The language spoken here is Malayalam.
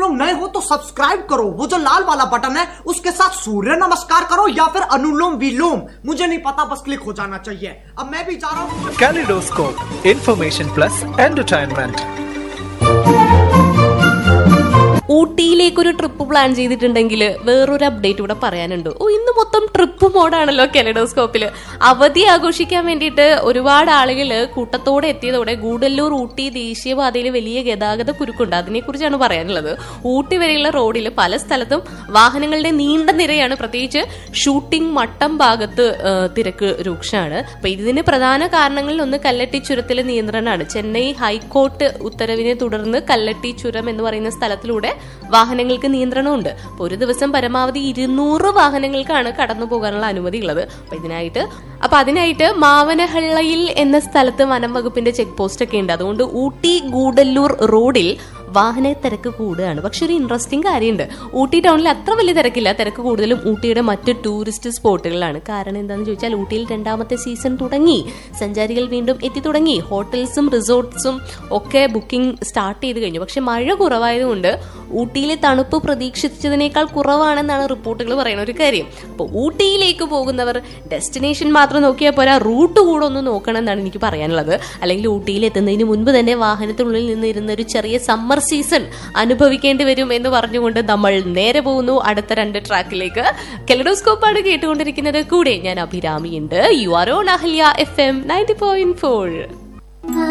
लोग नए हो तो सब्सक्राइब करो वो जो लाल वाला बटन है उसके साथ सूर्य नमस्कार करो या फिर अनुलोम विलोम मुझे नहीं पता बस क्लिक हो जाना चाहिए अब मैं भी जा रहा हूँ Kaleidoscope, information plus entertainment. ഊട്ടിയിലേക്കൊരു ട്രിപ്പ് പ്ലാൻ ചെയ്തിട്ടുണ്ടെങ്കിൽ വേറൊരു അപ്ഡേറ്റ് ഇവിടെ പറയാനുണ്ട് ഓ ഇന്ന് മൊത്തം ട്രിപ്പ് മോഡാണല്ലോ കെലഡോസ്കോപ്പിൽ അവധി ആഘോഷിക്കാൻ വേണ്ടിയിട്ട് ഒരുപാട് ആളുകൾ കൂട്ടത്തോടെ എത്തിയതോടെ ഗൂഡല്ലൂർ ഊട്ടി ദേശീയപാതയിൽ വലിയ ഗതാഗത കുരുക്കുണ്ട് അതിനെക്കുറിച്ചാണ് പറയാനുള്ളത് ഊട്ടി വരെയുള്ള റോഡിൽ പല സ്ഥലത്തും വാഹനങ്ങളുടെ നീണ്ട നിരയാണ് പ്രത്യേകിച്ച് ഷൂട്ടിംഗ് മട്ടം ഭാഗത്ത് ആ, തിരക്ക് രൂക്ഷമാണ് അപ്പൊ ഇതിന് പ്രധാന കാരണങ്ങളിൽ ഒന്ന് കല്ലട്ടി ചുരത്തിലെ നിയന്ത്രണമാണ് ചെന്നൈ ഹൈക്കോർട്ട് ഉത്തരവിനെ തുടർന്ന് കല്ലട്ടി ചുരം എന്ന് പറയുന്ന സ്ഥലത്തിലൂടെ വാഹനങ്ങൾക്ക് നിയന്ത്രണമുണ്ട് അപ്പൊ ഒരു ദിവസം പരമാവധി ഇരുന്നൂറ് വാഹനങ്ങൾക്കാണ് കടന്നു പോകാനുള്ള അനുമതി ഉള്ളത് അപ്പൊ ഇതിനായിട്ട് അപ്പൊ അതിനായിട്ട് മാവനഹള്ളയിൽ എന്ന സ്ഥലത്ത് വനം വകുപ്പിന്റെ ചെക്ക് പോസ്റ്റ് ഒക്കെ ഉണ്ട് അതുകൊണ്ട് ഊട്ടി ഗൂഡല്ലൂർ റോഡിൽ വാഹന തിരക്ക് കൂടുകയാണ് പക്ഷെ ഒരു ഇൻട്രസ്റ്റിംഗ് കാര്യമുണ്ട് ഊട്ടി ടൗണിൽ അത്ര വലിയ തിരക്കില്ല തിരക്ക് കൂടുതലും ഊട്ടിയുടെ മറ്റ് ടൂറിസ്റ്റ് സ്പോട്ടുകളിലാണ് കാരണം എന്താണെന്ന് ചോദിച്ചാൽ ഊട്ടിയിൽ രണ്ടാമത്തെ സീസൺ തുടങ്ങി സഞ്ചാരികൾ വീണ്ടും എത്തി തുടങ്ങി ഹോട്ടൽസും റിസോർട്ട്സും ഒക്കെ ബുക്കിംഗ് സ്റ്റാർട്ട് ചെയ്ത് കഴിഞ്ഞു പക്ഷെ മഴ കുറവായതുകൊണ്ട് ഊട്ടിയിലെ തണുപ്പ് പ്രതീക്ഷിച്ചതിനേക്കാൾ കുറവാണെന്നാണ് റിപ്പോർട്ടുകൾ പറയുന്ന ഒരു കാര്യം അപ്പോൾ ഊട്ടിയിലേക്ക് പോകുന്നവർ ഡെസ്റ്റിനേഷൻ മാത്രം നോക്കിയാൽ പോരാ റൂട്ട് കൂടെ ഒന്ന് നോക്കണം എന്നാണ് എനിക്ക് പറയാനുള്ളത് അല്ലെങ്കിൽ ഊട്ടിയിൽ എത്തുന്നതിന് മുൻപ് തന്നെ വാഹനത്തിനുള്ളിൽ നിന്ന് ഇരുന്ന ഒരു ചെറിയ സമ്മർ സീസൺ അനുഭവിക്കേണ്ടി വരും എന്ന് പറഞ്ഞുകൊണ്ട് നമ്മൾ നേരെ പോകുന്നു അടുത്ത രണ്ട് ട്രാക്കിലേക്ക് കെലഡോസ്കോപ്പാണ് കേട്ടുകൊണ്ടിരിക്കുന്നത് കൂടെ ഞാൻ അഭിരാമിയുണ്ട് you are on Ahalya F M ninety point four